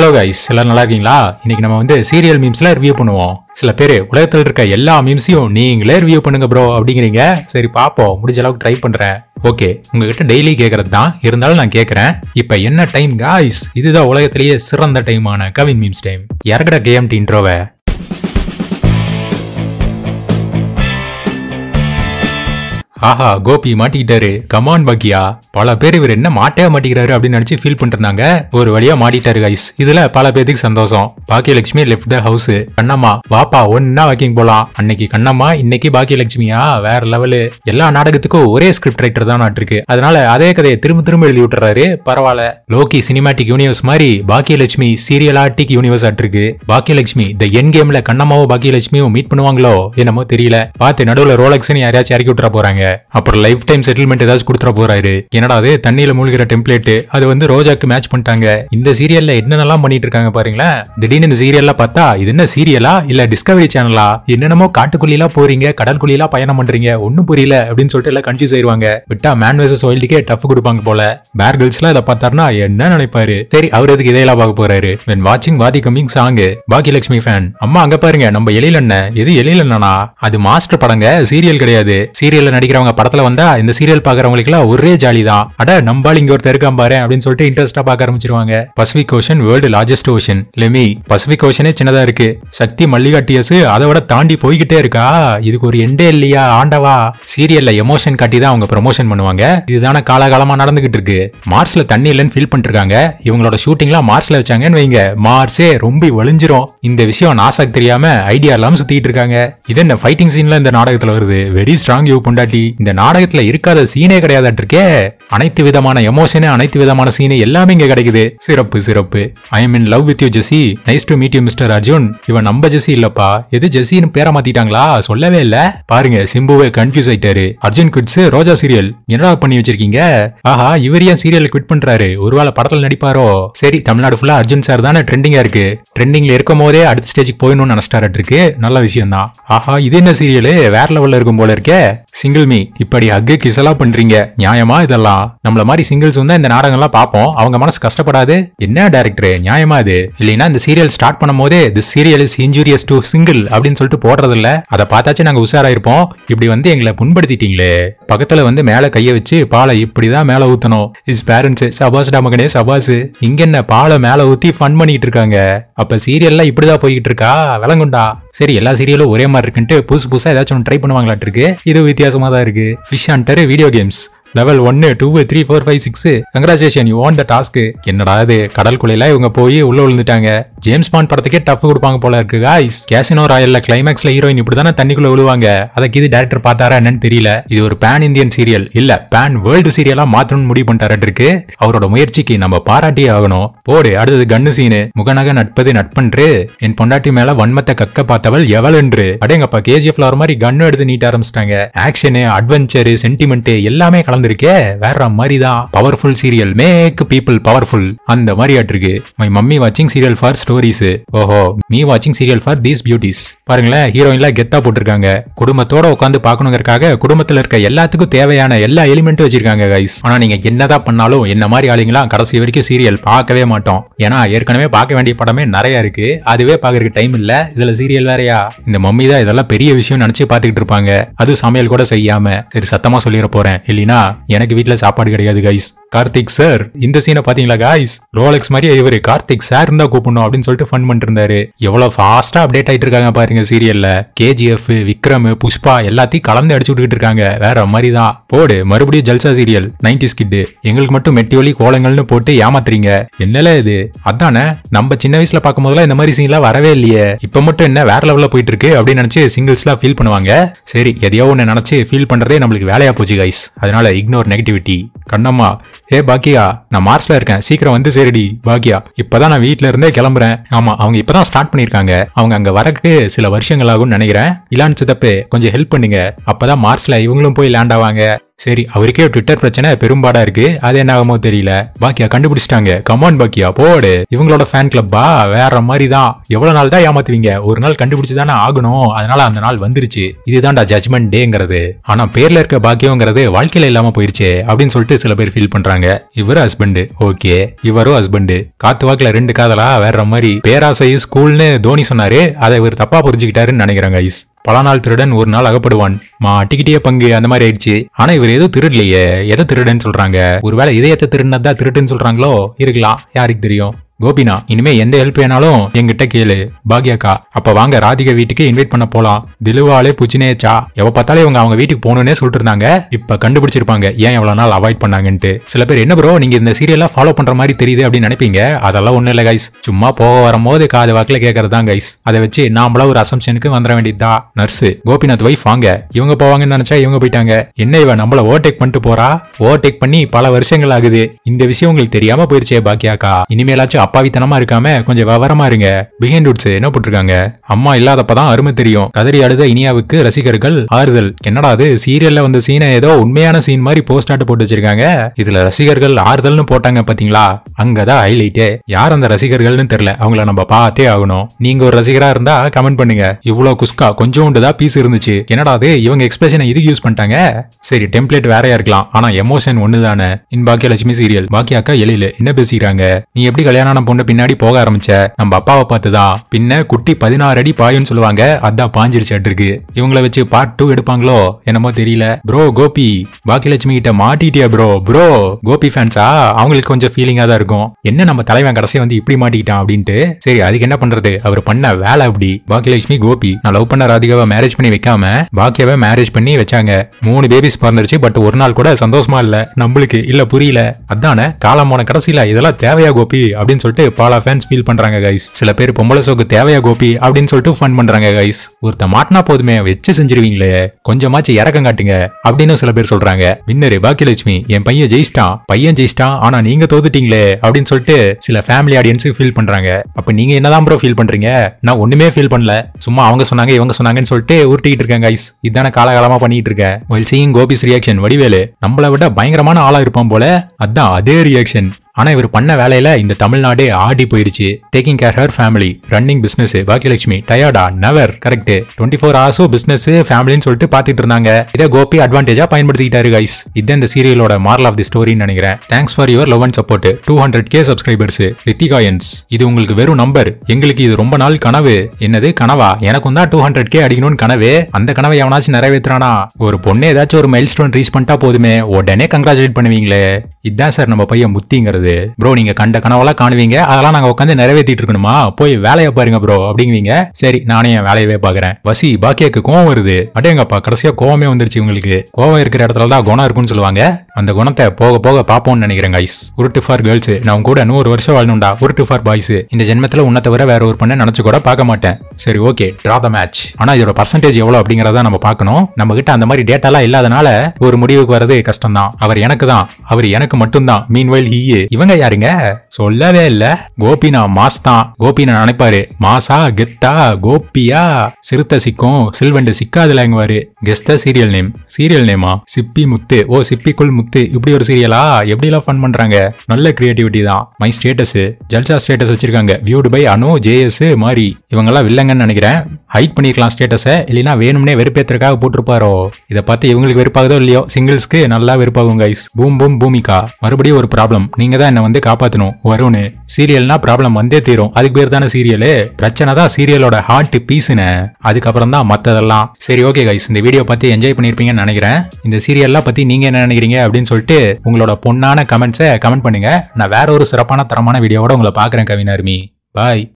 hello guys எல்லாம் நல்லா இருக்கீங்களா இன்னைக்கு நம்ம வந்து சீரியல் மீம்ஸ்ல ரிவ்யூ பண்ணுவோம் சில பேர் உலகத்தில் இருக்க எல்லா மீம்ஸையும் நீங்களே ரிவ்யூ பண்ணுங்க ப்ரோ அப்படிங்கிறீங்க சரி பாப்போம் முடிஞ்ச அளவுக்கு ட்ரை பண்றேன் ஓகே உங்ககிட்ட டெய்லி கேட்கறது தான் இருந்தாலும் நான் கேட்கறேன் இப்போ என்ன டைம் காய்ஸ் இதுதான் உலகத்திலேயே சிறந்த டைமான கவின் மீம்ஸ் டைம் இறக்கட கேஎம்டி இன்ட்ரோவை ஆஹா கோபி மாட்டிக்கிட்டாரு கமான் பாக்கியா பல பேர் இவர் என்ன மாட்டே மாட்டிக்கிறாரு அப்படின்னு நினைச்சு ஃபீல் பண்ணிட்டு இருந்தாங்க ஒரு வழியா மாட்டிட்டாரு கைஸ் இதுல பல பேருக்கு சந்தோஷம் Baakiyalakshmi left the house Kannamma வாப்பா ஒன்னா வாக்கிங் போலாம் அன்னைக்கு கண்ணம்மா இன்னைக்கு பாக்கியலட்சுமியா வேற லெவலு எல்லா நாடகத்துக்கும் ஒரே ஸ்கிரிப்ட் ரைட்டர் தான் நாட்டிருக்கு அதனால அதே கதையை திரும்ப திரும்ப எழுதி விட்டுறாரு பரவாயில்ல லோகி சினிமாட்டிக் யூனிவர்ஸ் மாதிரி பாக்கியலட்சுமி சீரியலாட்டிக் யூனிவர்ஸ் ஆட்டிருக்கு பாக்கியலட்சுமி இந்த என் கேம்ல கண்ணம்மாவும் பாக்கியலட்சுமியும் மீட் பண்ணுவாங்களோ என்னமோ தெரியல பார்த்து நடுவுல ரோலக்ஸ்னு யாரையாச்சும் இறக்கி விட்டுற போறாங்க அப்புறம் லைஃப் டைம் செட்டில்மெண்ட் ஏதாச்சும் கொடுத்துற போறாரு என்னடா அது தண்ணியில மூழ்கிற டெம்ப்ளேட் அது வந்து ரோஜாக்கு மேட்ச் பண்ணிட்டாங்க இந்த சீரியல்ல என்னென்னலாம் பண்ணிட்டு இருக்காங்க பாருங்களேன் திடீர்னு இந்த சீரியல்ல பார்த்தா இது என்ன சீரியலா இல்ல டிஸ்கவரி சேனலா என்னென்னமோ காட்டுக்குள்ளிலாம் போறீங்க கடற்குள்ளிலாம் பயணம் பண்றீங்க ஒண்ணும் புரியல அப்படின்னு சொல்லிட்டு எல்லாம் கன்ஃபியூஸ் ஆயிருவாங்க விட்டா மேன் வர்சஸ் ஒயில்டுக்கே டஃப் கொடுப்பாங்க போல பேர் கேர்ள்ஸ்லாம் இதை பார்த்தாருன்னா என்ன நினைப்பாரு சரி அவர் எதுக்கு இதையெல்லாம் பார்க்க போறாரு வென் வாட்சிங் வாதி கம்மிங் சாங் பாக்கியலட்சுமி ஃபேன் அம்மா அங்க பாருங்க நம்ம எழில் அண்ணன் எது எழில் அண்ணனா அது மாஸ்டர் படங்க சீரியல் கிடையாது சீரியல்ல நடிக்கிறவங்க படத்துல வந்தா இந்த சீரியல் பாக்குறவங்களுக்கு எல்லாம் ஒரே ஜாலி தான் அட நம்பால் இங்க ஒருத்தர் இருக்கான் பாரு அப்படின்னு சொல்லிட்டு இன்ட்ரெஸ்டா பார்க்க ஆரம்பிச்சிருவாங்க Pacific Ocean world largest ocean லெமி பசிபிக் ஓஷனே சின்னதா இருக்கு சக்தி மல்லிகா டிஎஸ் அதை விட தாண்டி போய்கிட்டே இருக்கா இதுக்கு ஒரு எண்டே இல்லையா ஆண்டவா சீரியல்ல எமோஷன் காட்டி தான் அவங்க ப்ரமோஷன் பண்ணுவாங்க இதுதானே காலாகாலமா நடந்துகிட்டு இருக்கு மார்ஸ்ல தண்ணி இல்லைன்னு ஃபீல் பண்ணிட்டு இருக்காங்க இவங்களோட ஷூட்டிங்லாம் மார்ஸ்ல வச்சாங்கன்னு வைங்க மார்ஸே ரொம்ப வலிஞ்சிரும் இந்த விஷயம் நாசாக்கு தெரியாம ஐடியா இல்லாம சுத்திட்டு இருக்காங்க இது என்ன ஃபைட்டிங் சீன்ல இந்த நாடகத்துல வருது வெரி ஸ்ட்ராங் யூ பொண்டாட்டி இந்த நாடகத்துல இருக்காத சீனே கிடையாதாட்டிருக்கே அனைத்து விதமான எமோஷனு அனைத்து விதமான சீனு எல்லாமே இங்க கிடைக்குது சிறப்பு சிறப்பு I am in love with you Jessie nice to meet you mister Arjun இவன் நம்ம ஜெசி இல்லப்பா எது ஜெசின்னு பேரை மாத்திட்டாங்களா சொல்லவே இல்ல பாருங்க சிம்புவே கன்ஃபியூஸ் ஆயிட்டாரு அர்ஜுன் குட்ஸ் ரோஜா சீரியல் என்னடா பண்ணி வச்சிருக்கீங்க ஆஹா இவர் ஏன் சீரியல் குவிட் பண்றாரு ஒருவேளை படத்துல நடிப்பாரோ சரி தமிழ்நாடு ஃபுல்லா அர்ஜுன் சார் தானே ட்ரெண்டிங்கா இருக்கு ட்ரெண்டிங்ல இருக்கும் போதே அடுத்த ஸ்டேஜுக்கு போயிடணும்னு நினைச்சிட்டாரு இருக்கு நல்ல விஷயம் தான் ஆஹா இது என்ன சீரியல் வேற லெவல்ல இருக்கும் போல இருக்கே சிங்கிள் மீ இப்படி அக்கு கிசலா பண்றீங்க நியாயமா இதெல்லாம் நம்மள மாதிரி சிங்கிள்ஸ் வந்து இந்த நாடகம்லாம் பார்ப்போம் அவங்க மனசு கஷ்டப்படாது என்ன டேரக்டர் நியாயமா இது இல்லைன்னா இந்த சீரியல் ஸ்டார்ட் பண்ணும் போதே the serial is injurious to single அப்படின்னு சொல்லிட்டு போடுறது இல்ல அதை பார்த்தாச்சும் நாங்க உஷாரா இருப்போம் இப்படி வந்து எங்களை புண்படுத்திட்டீங்களே பக்கத்துல வந்து மேல கைய வச்சு பாலை இப்படிதான் மேல ஊத்தணும் இஸ் பேரண்ட்ஸ் சபாஸ்டா மகனே சபாஸ் இங்க என்ன பாலை மேல ஊத்தி ஃபன் பண்ணிட்டு இருக்காங்க அப்ப சீரியல்லாம் இப்படிதான் போய்கிட்டு இருக்கா விளங்குண்டா சரி எல்லா சீரியலும் ஒரே மாதிரி இருக்குன்ட்டு புதுசு புதுசா ஏதாச்சும் ட்ரை பண்ணுவாங்களாட்டு இருக்கு இது வித்தியாசமா தான் இருக்கு fish hunter video games level ஒன்னு two three four five six congratulation you want the task என்னடா இது கடற்குள்ளையில இவங்க போய் உள்ள விழுந்துட்டாங்க ஜேம்ஸ் பாண்ட் படத்துக்கே டஃப் கொடுப்பாங்க போல இருக்கு காய்ஸ் கேசினோ ராயல்ல கிளைமேக்ஸ்ல ஹீரோயின் இப்படி தானே தண்ணிக்குள்ள விழுவாங்க அதுக்கு இது டேரக்டர் பார்த்தாரா என்னன்னு தெரியல இது ஒரு பேன் இந்தியன் சீரியல் இல்ல பேன் வேர்ல்டு சீரியலா மாத்தணும்னு முடிவு பண்ணிட்டாரு இருக்கு அவரோட முயற்சிக்கு நம்ம பாராட்டியே ஆகணும் போடு அடுத்தது கண்ணு சீனு முகநக நட்பது நட்பன்று என் பொண்டாட்டி மேல வன்மத்தை கக்க பார்த்தவள் எவள் என்று அடேங்கப்பா கேஜிஎஃப்ல வர மாதிரி கன்னு எடுத்து நீட்ட ஆரம்பிச்சிட்டாங்க ஆக்ஷனு அட்வென்ச்சர் சென்டிமெண்ட் எல்லாமே கலந்துருக்கே வேற மாதிரி தான் powerful serial make people powerful அந்த மாதிரி ஆட்டிருக்கு மை மம்மி வாட்சிங் சீரியல் ஃபார் ஸ்டோரிஸ் ஓஹோ மீ வாட்சிங் சீரியல் ஃபார் தீஸ் பியூட்டிஸ் பாருங்களேன் ஹீரோயின்லாம் கெத்தா போட்டிருக்காங்க குடும்பத்தோட உட்காந்து பார்க்கணுங்கிறக்காக குடும்பத்துல இருக்க எல்லாத்துக்கும் தேவையான எல்லா எலிமெண்ட்டும் வச்சிருக்காங்க கைஸ் ஆனா நீங்க என்னதான் பண்ணாலும் என்ன மாதிரி ஆளுங்களாம் கடைசி வரைக்கும் சீரியல் பார்க்கவே மாட்டோம் ஏன்னா ஏற்கனவே பார்க்க வேண்டிய படமே நிறைய இருக்கு அதுவே பார்க்கறதுக்கு டைம் இல்ல இதுல சீரியல் வேறயா இந்த மம்மி தான் இதெல்லாம் பெரிய விஷயம் நினைச்சு பார்த்துக்கிட்டு இருப்பாங்க அதுவும் சமையல் கூட செய்யாம சரி சத்தமா சொல்லிட போறேன் இல்லைன்னா எனக்கு வீட்ல சாப்பாடு கிடையாது கைஸ் கார்த்திக் சார் இந்த சீனை பாத்தீங்களா கைஸ் ரோலெக்ஸ் மாதிரி இவரு கார்த்திக் சார் இருந்தா கூப்பிடணும் அப்படின்னு சொல்லிட்டு ஃபன் பண்ணிட்டு இருந்தாரு எவ்வளவு ஃபாஸ்டா அப்டேட் ஆயிட்டு இருக்காங்க பாருங்க சீரியல்ல கேஜிஎஃப் விக்ரம் புஷ்பா எல்லாத்தையும் கலந்து அடிச்சு விட்டுக்கிட்டு இருக்காங்க வேற மாதிரி தான் போடு மறுபடியும் ஜல்சா சீரியல் நைன்டி ஸ்கிட் எங்களுக்கு மட்டும் மெட்டிவலி கோலங்கள்னு போட்டு ஏமாத்துறீங்க என்னல இது அதானே நம்ம சின்ன வயசுல பார்க்கும் போதெல்லாம் இந்த மாதிரி சீன்லாம் வரவே இல்லையே இப்ப மட்டும் என்ன வேற லெவல்ல போயிட்டு இருக்கு அப்படின்னு நினைச்சு சிங்கிள்ஸ்லாம் ஃபீல் பண்ணுவாங்க சரி எதையோ ஒன்னு நினைச்சு ஃபீல் பண்றதே நம்மளுக்கு வேலையா போச்சு கைஸ் அதனால இக்னோர் நெகட்டிவிட்டி கண்ணம்மா ஏ பாக்கியா நான் மார்ச்ல இருக்கேன் சீக்கிரம் வந்து சரிடி பாக்கியா இப்பதான் நான் வீட்ல இருந்தே கிளம்புறேன் ஆமா அவங்க இப்பதான் ஸ்டார்ட் பண்ணிருக்காங்க அவங்க அங்க வரக்கு சில வருஷங்கள் ஆகும்னு நினைக்கிறேன் இலான் சித்தப்பு கொஞ்சம் ஹெல்ப் பண்ணுங்க அப்பதான் மார்ச்ல இவங்களும் போய் லேண்ட் ஆவாங்க சரி அவருக்கே ட்விட்டர் பிரச்சனை பெரும்பாடா இருக்கு அது என்ன ஆகுமோ தெரியல பாக்கியா கண்டுபிடிச்சிட்டாங்க கமான் பாக்கியா போடு இவங்களோட ஃபேன் கிளப்பா வேற மாதிரி தான் எவ்வளவு நாள் தான் ஏமாத்துவீங்க ஒரு நாள் கண்டுபிடிச்சு தானே ஆகணும் அதனால அந்த நாள் வந்துருச்சு இதுதான்டா ஜட்மெண்ட் டேங்கிறது ஆனா பேர்ல இருக்க பாக்கியங்கிறது வாழ்க்கையில இல்லாம போயிருச்சு அப்படின்னு சொல்லிட்டு சில பேர் ஃபீல் பண்றாங்க இவரு ஹஸ்பண்ட் ஓகே இவரும் ஹஸ்பண்ட் காத்து வாக்குல ரெண்டு காதலா வேற மாதிரி பேராசை ஸ்கூல்னு தோனி சொன்னாரு அதை இவர் தப்பா புரிஞ்சுக்கிட்டாருன்னு நினைக்கிறாங்க ஐஸ் பல நாள் திருடன் ஒரு நாள் அகப்படுவான் மாட்டிக்கிட்டே பங்கு அந்த மாதிரி ஆயிடுச்சு ஆனா இவர் எதுவும் திருடலையே எதை திருடன்னு சொல்றாங்க ஒருவேளை இதயத்தை திருடினதா திருட்டுன்னு சொல்றாங்களோ இருக்கலாம் யாருக்கு தெரியும் கோபினா இனிமே எந்த ஹெல்ப் வேணாலும் என்கிட்ட கேளு பாக்யாக்கா அப்ப வாங்க ராதிகா வீட்டுக்கு இன்வைட் பண்ண போலாம் திலுவாலே புச்சினேச்சா எவ பார்த்தாலும் இவங்க அவங்க வீட்டுக்கு போகணும்னே சொல்லிட்டு இருந்தாங்க இப்ப கண்டுபிடிச்சிருப்பாங்க ஏன் எவ்வளவு நாள் அவாய்ட் பண்ணாங்கன்ட்டு சில பேர் என்ன ப்ரோ நீங்க இந்த சீரியலா ஃபாலோ பண்ற மாதிரி தெரியுது அப்படின்னு நினைப்பீங்க அதெல்லாம் ஒண்ணும் இல்ல கைஸ் சும்மா போக வரும்போது காது வாக்குல கேட்கறது தான் கைஸ் அதை வச்சு நாமளா ஒரு அசம்ஷனுக்கு வந்துட வேண்டியதா நர்ஸ் கோபிநாத் வைஃப் வாங்க இவங்க போவாங்கன்னு நினைச்சா இவங்க போயிட்டாங்க என்ன இவ நம்மள ஓவர்டேக் பண்ணிட்டு போறா ஓவர்டேக் பண்ணி பல வருஷங்கள் ஆகுது இந்த விஷயம் உங்களுக்கு தெரியாம போயிருச்சே பாக்கியாக்கா இனிமேலாச்சும் அப்பாவித்தனமா இருக்காம கொஞ்சம் விவரமா இருங்க பிஹைண்ட் ரூட்ஸ் என்ன போட்டிருக்காங்க அம்மா இல்லாதப்பதான் அருமை தெரியும் கதறி அழுத இனியாவுக்கு ரசிகர்கள் ஆறுதல் என்னடா அது சீரியல்ல வந்த சீனை ஏதோ உண்மையான சீன் மாதிரி போஸ்ட் ஆட்டு போட்டு வச்சிருக்காங்க இதுல ரசிகர்கள் ஆறுதல்னு போட்டாங்க பாத்தீங்களா அங்கதான் ஹைலைட்டே யார் அந்த ரசிகர்கள்னு தெரியல அவங்கள நம்ம பார்த்தே ஆகணும் நீங்க ஒரு ரசிகரா இருந்தா கமெண்ட் பண்ணுங்க இவ்வளவு குஸ்கா கொஞ்சோண்டு தான் பீஸ் இருந்துச்சு என்னடா அது இவங்க எக்ஸ்பிரஷனை இதுக்கு யூஸ் பண்ணிட்டாங்க சரி டெம்ப்ளேட் வேறையா இருக்கலாம் ஆனா எமோஷன் ஒண்ணுதானே இன் பாக்கியலட்சுமி சீரியல் பாக்கியாக்கா எழில என்ன பேசிக்கிறாங்க நீ எப்படி கல்யாணம் ஆன பொண்ணு பின்னாடி போக ஆரம்பிச்ச நம்ம அப்பாவை பார்த்துதான் பின்ன குட்டி பதினாறு அடி பாயுன்னு சொல்லுவாங்க அதான் பாஞ்சிருச்சு இருக்கு இவங்கள வச்சு பார்ட் டூ எடுப்பாங்களோ என்னமோ தெரியல ப்ரோ கோபி பாக்கியலட்சுமி கிட்ட மாட்டிட்டியா ப்ரோ ப்ரோ கோபி ஃபேன்ஸா அவங்களுக்கு கொஞ்சம் ஃபீலிங்கா தான் இருக்கும் என்ன நம்ம தலைவன் கடைசியா வந்து இப்படி மாட்டிக்கிட்டான் அப்படின்ட்டு சரி அதுக்கு என்ன பண்றது அவர் பண்ண வேலை அப்படி பாக்கியலட்சுமி கோபி நான் லவ் பண்ண ராதிகாவை மேரேஜ் பண்ணி வைக்காம பாக்கியாவை மேரேஜ் பண்ணி வச்சாங்க மூணு பேபிஸ் பிறந்துருச்சு பட் ஒரு நாள் கூட சந்தோஷமா இல்ல நம்மளுக்கு இல்ல புரியல அதானே காலம் போன கடைசியில இதெல்லாம் தேவையா கோபி அப்படின்னு சொல்லிட்டு பல ஃபேன்ஸ் ஃபீல் பண்றாங்க கைஸ் சில பேர் பொம்பளை சோக்கு தேவையா கோபி அப்படின்னு சொல்லிட்டு ஃபன் பண்றாங்க கைஸ் ஒருத்த மாட்டினா போதுமே வச்சு செஞ்சிருவீங்களே கொஞ்சமாச்சு இறக்கம் காட்டுங்க அப்படின்னு சில பேர் சொல்றாங்க வின்னரு பாக்கியலட்சுமி என் பையன் ஜெயிச்சிட்டான் பையன் ஜெயிச்சிட்டான் ஆனா நீங்க தோத்துட்டீங்களே அப்படின்னு சொல்லிட்டு சில ஃபேமிலி ஆடியன்ஸ் ஃபீல் பண்றாங்க அப்ப நீங்க என்னதான் ப்ரோ ஃபீல் பண்றீங்க நான் ஒண்ணுமே ஃபீல் பண்ணல சும்மா அவங்க சொன்னாங்க இவங்க சொன்னாங்கன்னு சொல்லிட்டு உருட்டிக்கிட்டு இருக்கேன் கைஸ் இதான காலகாலமா பண்ணிட்டு இருக்கேன் while seeing Gopi's reaction Vadivelu நம்மளை விட பயங்கரமான ஆளா இருப்பான் போல அதான் அதே ரியாக்ஷன் ஆனா இவர் பண்ண வேலையில இந்த தமிழ்நாடே ஆடி போயிருச்சு taking care her family running business Baakiyalakshmi டயர்டா நெவர் கரெக்ட் டுவெண்ட்டி ஃபோர் ஹவர்ஸும் பிசினஸ் ஃபேமிலின்னு சொல்லிட்டு பாத்துட்டு இருந்தாங்க இதை கோபி அட்வான்டேஜா பயன்படுத்திக்கிட்டாரு கைஸ் இதுதான் இந்த சீரியலோட மாரல் ஆஃப் தி ஸ்டோரின்னு நினைக்கிறேன் thanks for your love and support two hundred K subscribers ரித்திகாயன்ஸ் இது உங்களுக்கு வெறும் நம்பர் எங்களுக்கு இது ரொம்ப நாள் கனவு என்னது கனவா எனக்கும் தான் டூ ஹண்ட்ரட் கே அடிக்கணும்னு கனவு அந்த கனவை எவனாச்சும் நிறைவேற்றுறானா ஒரு பொண்ணு ஏதாச்சும் ஒரு மைல் ஸ்டோன் ரீச் பண்ணிட்டா போதுமே உடனே கங்க்ராச்சுலேட் பண்ணுவீங்களே இதுதான் சார் நம்ம பையன் முத்திங்கிறது ப்ரோ நீங்க கண்ட கனவெல்லாம் காணுவீங்க அதெல்லாம் நாங்க உட்காந்து நிறைவேற்றிட்டு இருக்கணுமா போய் வேலையை பாருங்க ப்ரோ அப்படிங்குவீங்க சரி நானே என் வேலையவே பாக்குறேன் வசி பாக்கியாக்கு கோவம் வருது அடேங்கப்பா கடைசியா கோவமே வந்துருச்சு உங்களுக்கு கோவம் இருக்கிற இடத்துல தான் குணம் இருக்குன்னு சொல்லுவாங்க அந்த குணத்தை போக போக பாப்போம்னு நினைக்கிறேன் கைஸ் உருட்டு ஃபார் கேர்ள்ஸ் நான் உன் கூட நூறு வருஷம் வாழணும்டா உருட்டு ஃபார் பாய்ஸ் இந்த ஜென்மத்துல உன்னை தவிர வேற ஒரு பொண்ணை நினைச்சு கூட பார்க்க மாட்டேன் சரி ஓகே ட்ரா த மேட்ச் ஆனா இதோட பர்சன்டேஜ் எவ்வளவு அப்படிங்கறத நம்ம பார்க்கணும் நம்ம கிட்ட அந்த மாதிரி டேட்டாலாம் இல்லாதனால ஒரு முடிவுக்கு வரது கஷ்டம் தான் அவர் எனக்கு தான் அவர் எனக்கு மட்டும்தான் மீன் வைல் ஹீயே இவங்க யாருங்க சொல்லவே இல்ல கோபினா மாஸ் தான் கோபினா நினைப்பாரு மாசா கெத்தா கோபியா சிறுத்தை சிக்கும் சில்வண்டு சிக்காதுலங்குவாரு கெஸ்டா சீரியல் நேம் சீரியல் நேமா சிப்பி முத்து ஓ சிப்பிக்குள் முத்து இப்படி ஒரு சீரியலா எப்படி எல்லாம் ஃபன் பண்றாங்க நல்ல கிரியேட்டிவிட்டி தான் மை ஸ்டேட்டஸ் ஜல்சா ஸ்டேட்டஸ் வச்சிருக்காங்க வியூடு பை அனு ஜேஎஸ் மாதிரி இவங்கெல்லாம் வில்லங்கன்னு நினைக்கிறேன் ஹைட் பண்ணிருக்கலாம் ஸ்டேட்டஸை இல்லைன்னா வேணும்னே வெறுப்பேத்துறதுக்காக போட்டிருப்பாரோ இதை பார்த்து இவங்களுக்கு வெறுப்பாகுதோ இல்லையோ சிங்கிள்ஸ்க்கு நல்லா வெறுப்பாகும் கைஸ் பூம் பூம் பூமிகா மறுபடியும் ஒரு ப்ராப்ளம் நீங்க தான் என்ன வந்து காப்பாத்தணும் வரும்னு சீரியல்னா ப்ராப்ளம் வந்தே தீரும் அதுக்கு பேர் தானே சீரியலு பிரச்சனை தான் சீரியலோட ஹார்ட் பீஸுன்னு அதுக்கப்புறம் தான் மத்ததெல்லாம் சரி ஓகே கைஸ் இந்த வீடியோ பார்த்து என்ஜாய் பண்ணிருப்பீங்கன்னு நினைக்கிறேன் இந்த சீரியல்லாம் பத்தி நீங்க என்ன நினைக்கிறீங்க அப்படின்னு சொல்லிட்டு உங்களோட பொண்ணான கமெண்ட்ஸை கமெண்ட் பண்ணுங்க நான் வேற ஒரு சிறப்பான தரமான வீடியோவோட உங்களை பாக்குறேன் கவினர்மி பாய்